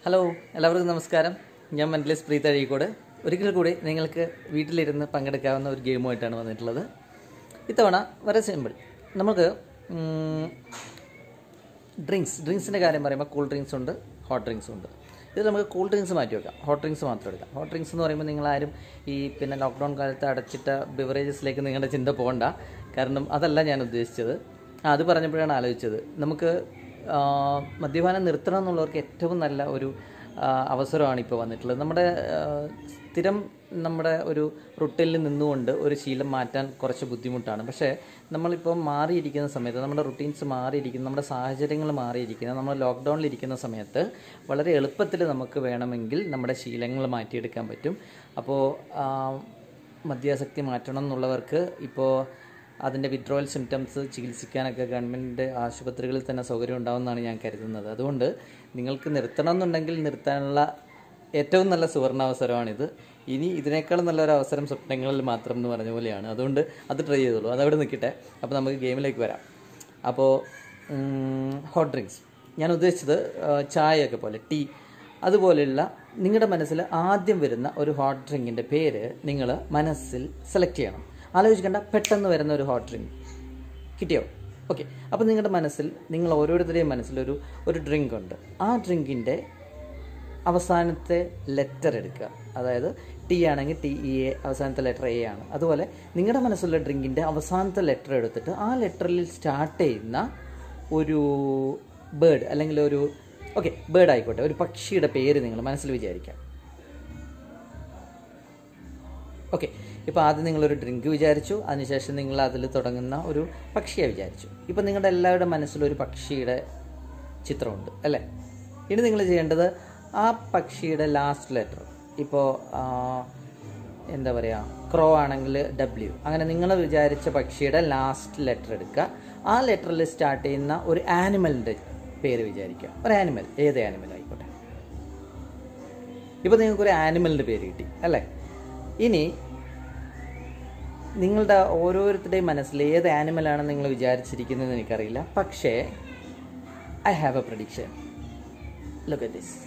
hello എല്ലാവർക്കും നമസ്കാരം ഞാൻ മെന്റലിസ്റ്റ് പ്രീത് അഴീക്കോട് ഒരിക്കൽ കൂടി നിങ്ങൾക്ക് വീട്ടിലിരുന്ന് പങ്കെടുക്കാവുന്ന ഒരു ഗെയിമുമായിട്ടാണ് വന്നിട്ടുള്ളത് ഇത്തവണ വളരെ സിമ്പിൾ നമുക്ക് ഡ്രിങ്ക്സ് ഡ്രിങ്ക്സിൻ്റെ കാര്യം പറയുമ്പോൾ കൂൾ ഡ്രിങ്ക്സ് ഉണ്ട് ഹോട്ട് ഡ്രിങ്ക്സ് ഉണ്ട് ഇത് നമുക്ക് കൂൾ ഡ്രിങ്ക്സ് മാറ്റി വെക്കാം ഹോട്ട് ഡ്രിങ്ക്സ് മാത്രം എടുക്കാം ഹോട്ട് ഡ്രിങ്ക്സ് എന്ന് പറയുമ്പോൾ നിങ്ങളാരും ഈ പിന്നെ ലോക്ക്ഡൗൺ കാലത്ത് അടച്ചിട്ട ബിവറേജസിലേക്ക് നിങ്ങളുടെ ചിന്ത പോകണ്ട കാരണം അതല്ല ഞാൻ ഉദ്ദേശിച്ചത് ആ അത് പറഞ്ഞപ്പോഴാണ് ആലോചിച്ചത് നമുക്ക് ആ, മദ്യപാനം നിർത്തണം എന്നുള്ളവർക്ക് ഏറ്റവും നല്ല ഒരു ആ, അവസരമാണ് ഇപ്പോൾ വന്നിട്ടുള്ളത് നമ്മുടെ ആ, സ്ഥിരം നമ്മുടെ ഒരു റുട്ടീനിൽ നിന്നുകൊണ്ട് ഒരു ശീലം മാറ്റാൻ കുറച്ച് ബുദ്ധിമുട്ടാണ് പക്ഷേ നമ്മളിപ്പോൾ മാറിയിരിക്കുന്ന സമയത്ത് നമ്മുടെ റുട്ടീൻസ് മാറിയിരിക്കുന്ന നമ്മുടെ സാഹചര്യങ്ങൾ മാറിയിരിക്കുന്ന നമ്മൾ ലോക്ക്ഡൗണിൽ ഇരിക്കുന്ന സമയത്ത് വളരെ എളുപ്പത്തിൽ നമുക്ക് വേണമെങ്കിൽ നമ്മുടെ ശീലങ്ങൾ മാറ്റിയെടുക്കാൻ പറ്റും അപ്പോൾ ആ, മദ്യാസക്തി മാറ്റണം എന്നുള്ളവർക്ക് ഇപ്പോൾ അതിൻ്റെ വിഡ്രോവൽ സിംറ്റംസ് ചികിത്സിക്കാനൊക്കെ ഗവൺമെൻറ് ആശുപത്രികളിൽ തന്നെ സൗകര്യം ഉണ്ടാവുമെന്നാണ് ഞാൻ കരുതുന്നത് അതുകൊണ്ട് നിങ്ങൾക്ക് നിർത്തണം എന്നുണ്ടെങ്കിൽ നിർത്താനുള്ള ഏറ്റവും നല്ല സുവർണാവസരമാണിത് ഇനി ഇതിനേക്കാളും നല്ലൊരു അവസരം സ്വപ്നങ്ങളിൽ മാത്രം എന്ന് പറഞ്ഞ പോലെയാണ് അതുകൊണ്ട് അത് ട്രൈ ചെയ്തോളൂ അതവിടെ നിൽക്കട്ടെ അപ്പോൾ നമുക്ക് ഗെയിമിലേക്ക് വരാം അപ്പോൾ ഹോട്ട് ഡ്രിങ്ക്സ് ഞാൻ ഉദ്ദേശിച്ചത് ആ, ചായയൊക്കെ പോലെ ടീ അതുപോലെയുള്ള നിങ്ങളുടെ മനസ്സിൽ ആദ്യം വരുന്ന ഒരു ഹോട്ട് ഡ്രിങ്കിൻ്റെ പേര് നിങ്ങൾ മനസ്സിൽ സെലക്ട് ചെയ്യണം ആലോചിക്കേണ്ട പെട്ടെന്ന് വരുന്ന ഒരു ഹോട്ട് ഡ്രിങ്ക് കിട്ടിയോ ഓക്കെ അപ്പോൾ നിങ്ങളുടെ മനസ്സിൽ നിങ്ങൾ ഓരോരുത്തരുടെയും മനസ്സിലൊരു ഒരു ഡ്രിങ്ക് ഉണ്ട് ആ ഡ്രിങ്കിൻ്റെ അവസാനത്തെ ലെറ്റർ എടുക്കുക അതായത് ടി ആണെങ്കിൽ ടി ഇ എ അവസാനത്തെ ലെറ്റർ എ ആണ് അതുപോലെ നിങ്ങളുടെ മനസ്സിലുള്ള ഡ്രിങ്കിൻ്റെ അവസാനത്തെ ലെറ്റർ എടുത്തിട്ട് ആ ലെറ്ററിൽ സ്റ്റാർട്ട് ചെയ്യുന്ന ഒരു ബേർഡ് അല്ലെങ്കിൽ ഒരു ഓക്കെ ബേർഡ് ആയിക്കോട്ടെ ഒരു പക്ഷിയുടെ പേര് നിങ്ങൾ മനസ്സിൽ വിചാരിക്കാം ഓക്കെ ഇപ്പോൾ ആദ്യം നിങ്ങളൊരു ഡ്രിങ്ക് വിചാരിച്ചു അതിനുശേഷം നിങ്ങൾ അതിൽ തുടങ്ങുന്ന ഒരു പക്ഷിയെ വിചാരിച്ചു ഇപ്പോൾ നിങ്ങളുടെ എല്ലാവരുടെ മനസ്സിലൊരു പക്ഷിയുടെ ചിത്രമുണ്ട് അല്ലേ ഇനി നിങ്ങൾ ചെയ്യേണ്ടത് ആ പക്ഷിയുടെ ലാസ്റ്റ് ലെറ്റർ ഇപ്പോൾ എന്താ പറയുക ക്രോ ആണെങ്കിൽ ഡബ്ല്യു അങ്ങനെ നിങ്ങൾ വിചാരിച്ച പക്ഷിയുടെ ലാസ്റ്റ് ലെറ്റർ എടുക്കുക ആ ലെറ്ററിൽ സ്റ്റാർട്ട് ചെയ്യുന്ന ഒരു ആനിമലിൻ്റെ പേര് വിചാരിക്കുക ഒരു ആനിമൽ ഏത് ആനിമൽ ആയിക്കോട്ടെ ഇപ്പോൾ നിങ്ങൾക്കൊരു ആനിമലിൻ്റെ പേര് കിട്ടി അല്ലേ ഇനി നിങ്ങളുടെ ഓരോരുത്തരുടെയും മനസ്സിൽ ഏത് ആനിമലാണ് നിങ്ങൾ വിചാരിച്ചിരിക്കുന്നതെന്ന് എനിക്കറിയില്ല പക്ഷേ I have a prediction look at this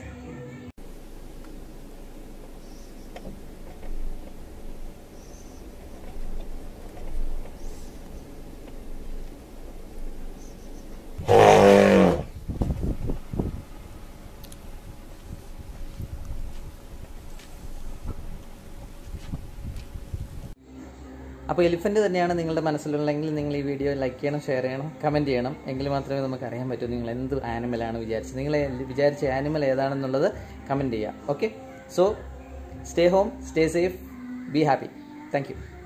അപ്പോൾ എലിഫൻ്റ് തന്നെയാണ് നിങ്ങളുടെ മനസ്സിലുള്ളെങ്കിൽ നിങ്ങൾ ഈ വീഡിയോ ലൈക്ക് ചെയ്യണം ഷെയർ ചെയ്യണം കമൻറ്റ് ചെയ്യണം എങ്കിൽ മാത്രമേ നമുക്ക് അറിയാൻ പറ്റൂ നിങ്ങൾ എന്ത് ആനിമലാണ് വിചാരിച്ചത് നിങ്ങൾ വിചാരിച്ച ആനിമൽ ഏതാണെന്നുള്ളത് കമൻറ്റ് ചെയ്യുക okay so stay home stay safe be happy thank U